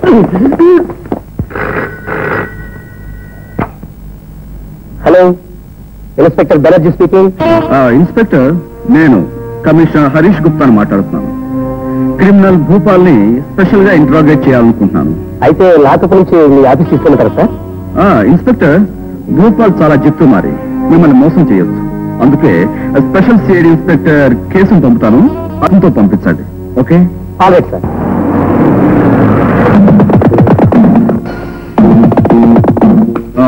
Hello inspector Banerjee speaking inspector నేను commissioner Harish గుప్తాను మాట్లాడుతున్నాను క్రిమినల్ భూపాల్ని స్పెషల్ గా ఇంట్రాగేట్ చేయాలనుకుంటున్నాను అయితే లాకప్ నుంచి మీ ఆఫీస్ తీసుకున్నారు సార్ ఆ, ఇన్స్పెక్టర్ భూపాల్ చాలా జిత్తు మారి మిమ్మల్ని మోసం చేయొచ్చు అందుకే స్పెషల్ సిఐడి ఇన్స్పెక్టర్ కేసును పంపుతాను అతనితో పంపించండి ఓకే ఆల్రైట్ సార్ ఆ.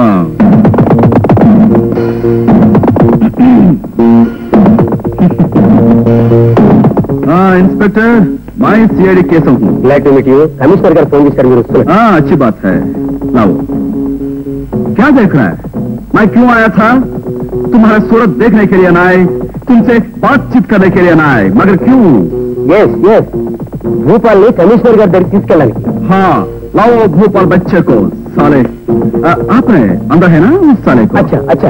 ఆ, ఇన్स्पेक्टर मैं सीआईडी केस हूँ glad to meet you commissioner గారు ఫోన్ చేశారు మీరు వస్తున్నారు हाँ अच्छी बात है लाओ क्या देख रहा है मैं क्यों आया था तुम्हारा सूरत देखने के लिए ना आए तुमसे बातचीत करने के लिए ना आए मगर क्यों ఎస్ ఎస్ భూపాల్ని కమిషనర్ గారి దగ్గరికి తీసుకెళ్ళాలి हाँ लाओ भोपाल बच्चे को साले आ, आपने अंदर है ना उस साले को అచ్చా అచ్చా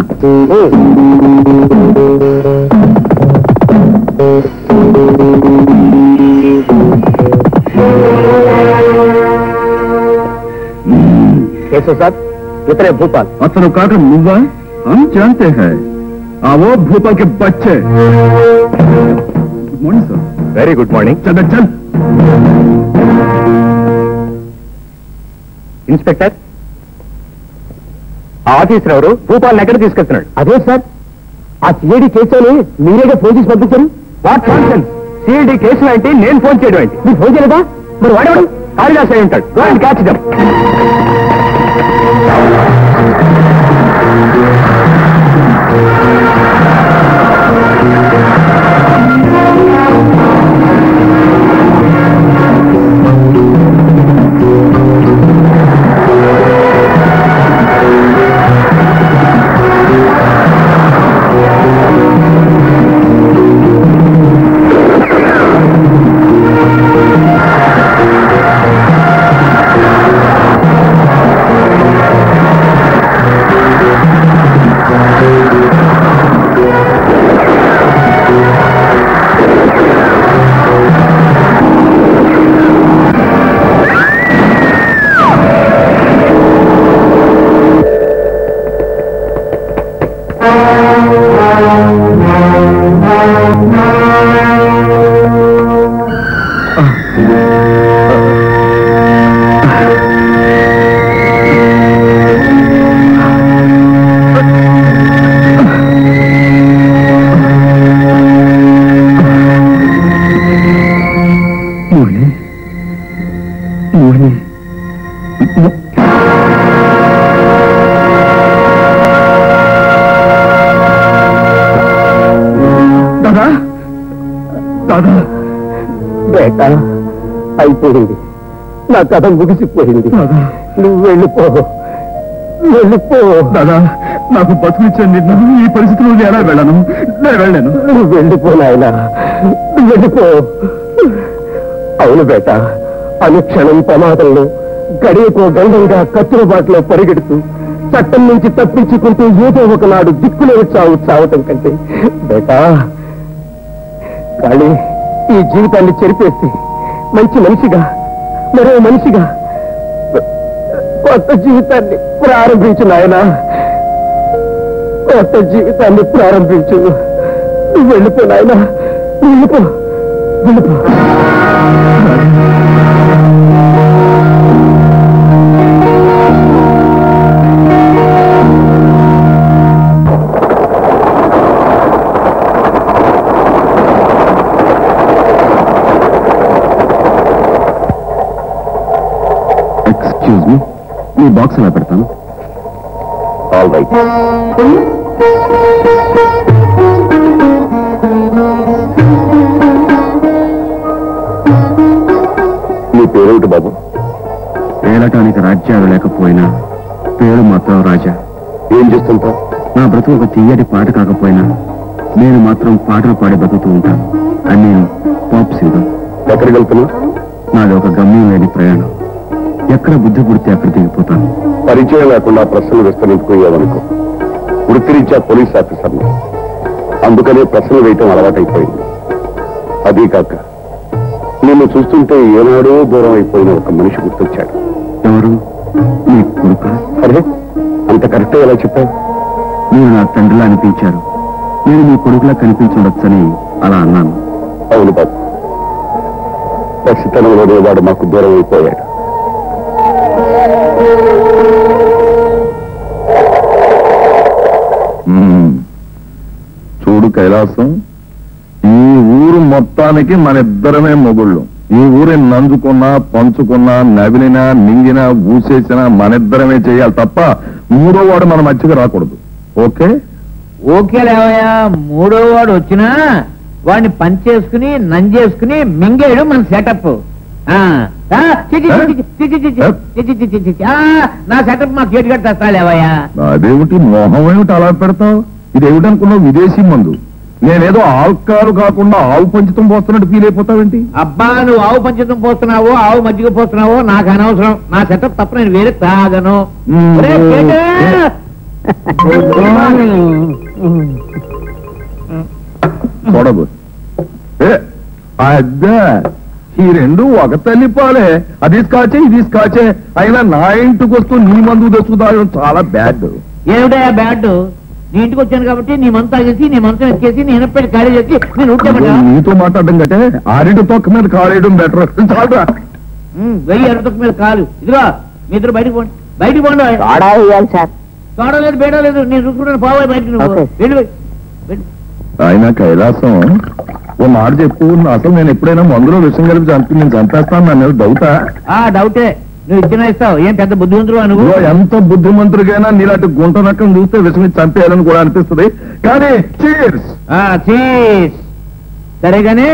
కేశవ్ సార్ ఇతరే భూపాల్ अतनु काकर मुआ हम जानते हैं आ वो भोपाल के बच्चे good morning sir very good morning चल बे, चल ఇన్స్పెక్టర్ ఆ ఆఫీసర్ ఎవరు భూపాల్ ఎక్కడ తీసుకెళ్తున్నాడు అదే సార్ ఆ సిఐడి కేసుని మీరేగా ఫోన్ చేసి పంపించారు వాట్ కాన్సెన్స్ సిఐడి కేసులు అంటే నేను ఫోన్ చేయడం ఏంటి మీరు ఫోన్ చేయలేదా మరి వాడేవాడు కాళిదాస్ అయి ఉంటాడు go and catch them Mohini Mohini दादा दादा బేట అయిపోయింది నా కథ ముగిసిపోయింది దాదా నువ్వు వెళ్ళిపో వెళ్ళిపో దాదా నాకు బతుకునిచ్చిన నిన్ను ఈ పరిస్థితిలో నేను ఎలా వెళ్ళను నేను వెళ్ళాను నువ్వు వెళ్ళిపో నాయన నువ్వు వెళ్ళిపో అవును బేట అనుక్షణం ప్రమాదంలో గడియకో గండంగా కత్తుల బాటలో పరిగెడుతూ చట్టం నుంచి తప్పించుకుంటూ ఏదో ఒకనాడు దిక్కులేని చావు చావటం కంటే బేటా కానీ ఈ జీవితాన్ని చెరిపేసి మంచి మనిషిగా మరో మనిషిగా కొత్త జీవితాన్ని ప్రారంభించు నాయనా కొత్త జీవితాన్ని ప్రారంభించు నువ్వు వెళ్ళిపో నాయనా నువ్వు వెళ్ళిపో వెళ్ళిపో ఎక్స్క్యూజ్ మీ మీ బాక్స్ ఎలా పెడతాను ఆల్ రైట్ నీ పేరేమిటి బాబు తేలటానికి రాజ్యాలు లేకపోయినా పేరు మాత్రం రాజా ఏం చేస్తుంటావు నా బ్రతుకు ఒక తీయటి పాట కాకపోయినా నేను మాత్రం పాటలు పాడి బతుకుతూ ఉంటాను అని నేను పాప్ సింగర్ ఎక్కడికి వెళ్తున్నావు నాది ఒక గమ్యం లేని ప్రయాణం ఎక్కడ బుద్ధి పుడితే అక్కడ దిగిపోతాను పరిచయం లేకుండా ప్రశ్నలు విస్తరించుకోయావనుకో వృత్తిరీత్యా పోలీస్ ఆఫీసర్ని అందుకనే ప్రశ్నలు వేయటం అలవాటైపోయింది అదీ కాక నీ నిన్ను చూస్తుంటే ఏనాడో దూరం అయిపోయిన ఒక మనిషి గుర్తొచ్చాడు ఎవరు మీ కొడుక అరే అంత కరెక్ట్ ఎలా చెప్పావు మీరు నా తండ్రిలా అనిపించారు నేను మీ కొడుకులా కనిపించవచ్చని అలా అన్నాను అవును బాబు పసితనంలోనే వాడు మాకు దూరం అయిపోయాడు మ్మ్. చూడు కైలాసం ఈ ఊరు మొత్తానికి మన ఇద్దరమే మొగుళ్ళు ఈ ఊరిని నంజుకున్నా పంచుకున్నా నవిలినా మింగినా ఊసేసినా మనిద్దరమే చేయాలి తప్ప మూడో వాడు మన మధ్యకి రాకూడదు ఓకే ఓకే లేవయ్యా మూడో వాడు వచ్చినా వాడిని పంచేసుకుని నంజేసుకుని మింగేయడం మన సెటప్ నా సెటప్ మా గేట్ కట్టి తెస్తా లేవయ్యా అదేమిటి మొహం ఏమిటి అలా పెడతావు ఇది ఏమిటనుకున్నావు విదేశీ మందు నేనేదో ఆల్కాలు కాకుండా ఆవు పంచితం పోస్తున్నట్టు ఫీల్ అయిపోతావేంటి అబ్బా నువ్వు ఆవు పంచతం పోస్తున్నావో ఆవు మజ్జిగ పోస్తున్నావో నాకు అనవసరం నా సెటప్ తప్ప నేను వేరే తాగను మ్మ్. ఒరే, కేటే! చూడబు ఏ, అద్దా ఈ రెండు ఒక తల్లి పాలే అది స్కాచే ఇది స్కాచే అయినా నా ఇంటికి వస్తూ నీ మందు తెచ్చుకుతాడు చాలా బ్యాడ్ ఏమిటా బ్యాడ్ నీ ఇంటికి వచ్చాను కాబట్టి నీ మంత తాగేసి నీ మంచం ఎక్కేసి నీ ఎనపెట్టి ఖాళీ చేసి నేను ఉంటేమంటా నీతో మాట్లాడడం కంటే ఆరింటి తొక్క మీద కాలేయడం బెటర్ చాలరా వెయ్యి అరవై మీద కాలు ఇదిగో మీ ఇద్దరు బయటకు పోండి బయటకు పోండి ఆడా వేయాలి సార్ చూడలేదు బేడలేదు నేను చూసుకుంటాను పోవాలి బయటకు నువ్వు ఓకే. వెళ్ళు వెళ్ళు. ఆయన కైలాసం ఓ మాట చెప్పు అసలు నేను ఎప్పుడైనా మందులో విషయం కలిపి చంపి నేను చంపేస్తాను నన్ను డౌటా ఆ డౌటే నువ్వు ఇచ్చిన ఇస్తావు ఏం పెద్ద బుద్ధివంతుడు నువ్వు ఇదిగో ఎంత బుద్ధిమంతుడికైనా నీలాంటి గుంట రకం చూస్తే విషయం ఇచ్చి చంపేయాలని కూడా అనిపిస్తుంది కానీ cheers. ఆ, చీస్ సరేగానే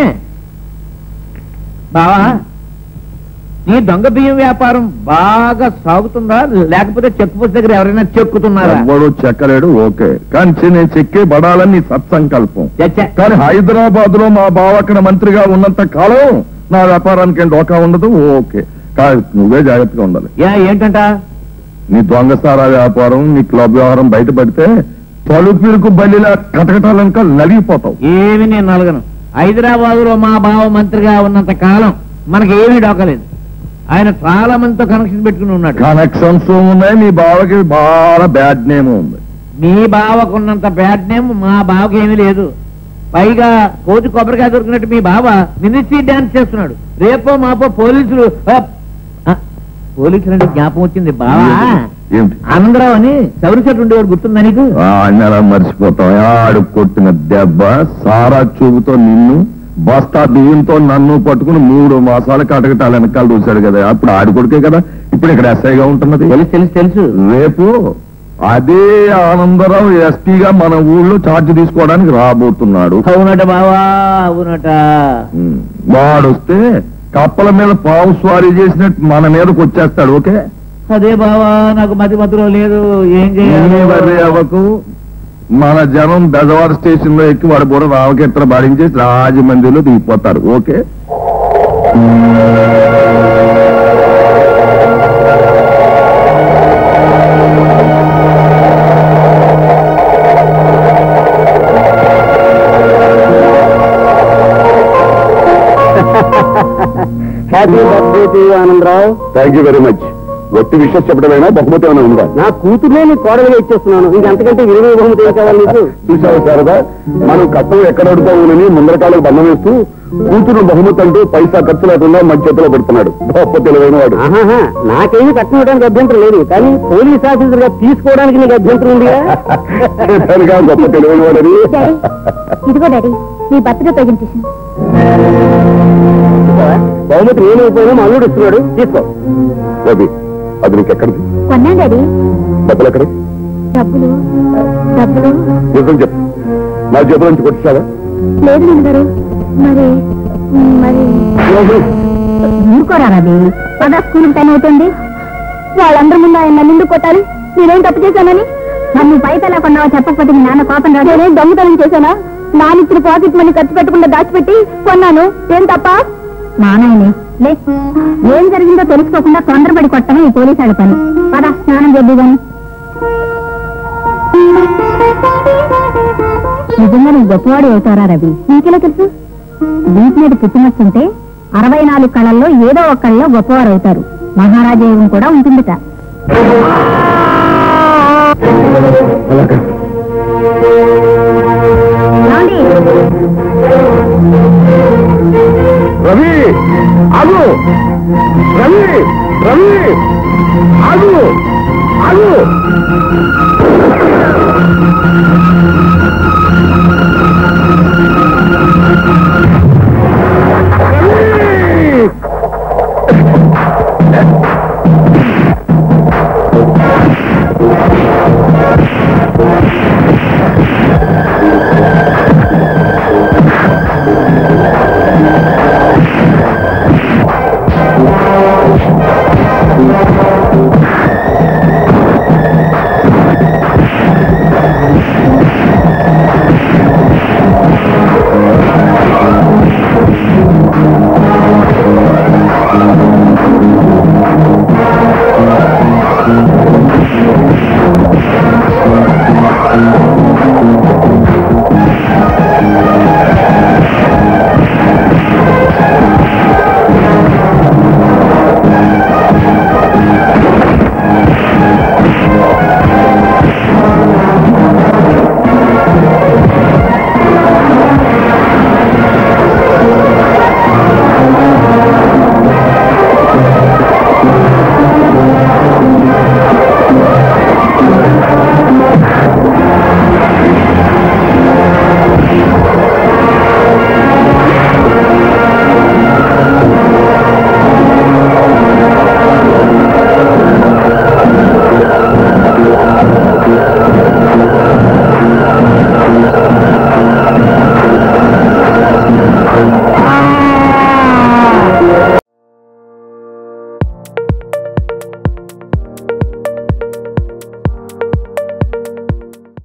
బావా నీ దొంగ బియ్యం వ్యాపారం బాగా సాగుతుందా లేకపోతే చెక్ పోస్ట్ దగ్గర ఎవరైనా చెక్కుతున్నారా ఎవ్వడు చెక్కలేడు ఓకే కానీ చి- నేను చెక్కే పడాలని నీ సత్సంకల్పం చచ్చా. కానీ హైదరాబాద్ లో మా బావ అక్కడ మంత్రిగా ఉన్నంత కాలం నా వ్యాపారానికి ఏం డోకా ఉండదు ఓకే కాదు నువ్వే జాగ్రత్తగా ఉండాలి యా ఏంటంట నీ దొంగసారా వ్యాపారం నీ క్లబ్ వ్యవహారం బయటపడితే తలుపులకు బలిలా కటకటాలనుక నలిగిపోతావు ఏమి నేను నలగను హైదరాబాద్ లో మా బావ మంత్రిగా ఉన్నంత కాలం మనకి ఏమీ డోకలేదు ఆయన చాలా మందితో కనెక్షన్ పెట్టుకుని ఉన్నాడు కనెక్షన్స్ ఉన్నాయి నీ బావకి బాగా బ్యాడ్ నేమ్ ఉంది మీ బావకున్నంత బ్యాడ్ నేమ్ మా బావకి ఏమీ లేదు పైగా కోతి కొబ్బరికాయ దొరికినట్టు మీ బావ మినిస్ట్రీ డాన్స్ చేస్తున్నాడు రేపో మాపో పోలీసులు ఆ, ఆ, పోలీసులు అంటే జ్ఞాపం వచ్చింది బావా ఏమిటి ఆనందరావు అని చౌరి చెట్టు ఉండేవాడు గుర్తుందా నీకు ఆ, అన్ని అలా మర్చిపోతాం ఆడు కొట్టిన దెబ్బ సారా చూపుతో నిన్ను బస్తా బియ్యంతో నన్ను పట్టుకుని మూడు మాసాలు కటకటాలు వెనకాల చూశాడు కదా అప్పుడు ఆడి కొడుకే కదా ఇప్పుడు ఇక్కడ ఎస్ఐగా ఉంటున్నది తెలుసు తెలుసు తెలుసు రేపు అదే ఆనందరావు ఎస్పీగా మన ఊళ్ళో ఛార్జ్ తీసుకోవడానికి రాబోతున్నాడు అవునట బావా అవునట ఉమ్, వాడొస్తే కప్పల మీద పావు స్వారీ చేసినట్టు మన మీదకి వచ్చేస్తాడు ఓకే అదే బావా నాకు మతి మతిలో లేదు ఏం నీ వర్రి చేయాలి అవ్వకు మన జనం బెజవాడ స్టేషన్ లో ఎక్కి వాడి బుర్ర రావకెత్తర బాడించేసి రాజమండ్రిలో దిగిపోతారు okay happy birthday to Anandarao thank you very much వట్టి విషయం చెప్పడమైనా బహుమతి ఏమైనా ఉందా నా కూతుర్నే నీ కోడలుగా ఇచ్చేస్తున్నాను ఇంకంతకంటే విలువ బహుమతి ఏం కావాలి నీకు చూసావు శారదా మనం కట్టం ఎక్కడ అడుగుతామోనని ముందరకాలకు బంధం వేస్తూ కూతురు బహుమతి అంటూ పైసా ఖర్చు లేకుండా మన చేతిలో పెడుతున్నాడు గొప్ప తెలివైన వాడు ఆహాహా, నాకేమీ కట్నం ఇవ్వడానికి అభ్యంతరం లేదు కానీ పోలీస్ ఆఫీసర్ గా తీసుకోవడానికి నీకు అభ్యంతరం ఉందిగా చెప్పానుగా గొప్ప తెలివైన వాడని డాడీ ఇదిగో డాడీ మీ బర్త్డే ప్రెజెంటేషన్ బహుమతి నేను అయిపోయినా మా అల్లుడు ఇస్తున్నాడు తీసుకో రవి అది నీకెక్కడిది కొన్నాను డాడీ డబ్బులు ఎక్కడ డబ్బులు డబ్బులు నిజం చెప్పు నా జబ్బు నుంచి కొట్టించావా లేదు నాన్నగారు మరి మరి ఊరుకోరా రవి పద స్కూల్ టైం అవుతుంది వాళ్ళందరి ముందు ఆయన నన్ను ఎందుకు కొట్టాలి నేనేం తప్పు చేశానని నన్ను పైసలు ఎలా కొన్నావో చెప్పకపోతే మీ నాన్న కోపం రాదు నేనేం దొంగతనం చేశానా నానిచ్చిన పాకెట్ మనీ ఖర్చు పెట్టకుండా దాచిపెట్టి కొన్నాను ఏం తప్ప నానయ్యనే లే ఏం జరిగిందో తెలుసుకోకుండా తొందరపడి కొట్టమే ఈ పోలీసు వాళ్ళ పని పద స్నానం చేద్దు గాని నిజంగా నువ్వు గొప్పవాడు అవుతారా రవి నీకెలా తెలుసు వీటి మీద పుట్టినట్టుంటే అరవై నాలుగు కళల్లో ఏదో ఒక కళలో గొప్పవారవుతారు మహారాజయోగం కూడా ఉంటుందిట అలాగా ఏమండి? రవి ఆగు రవి రవి ఆగు ఆగు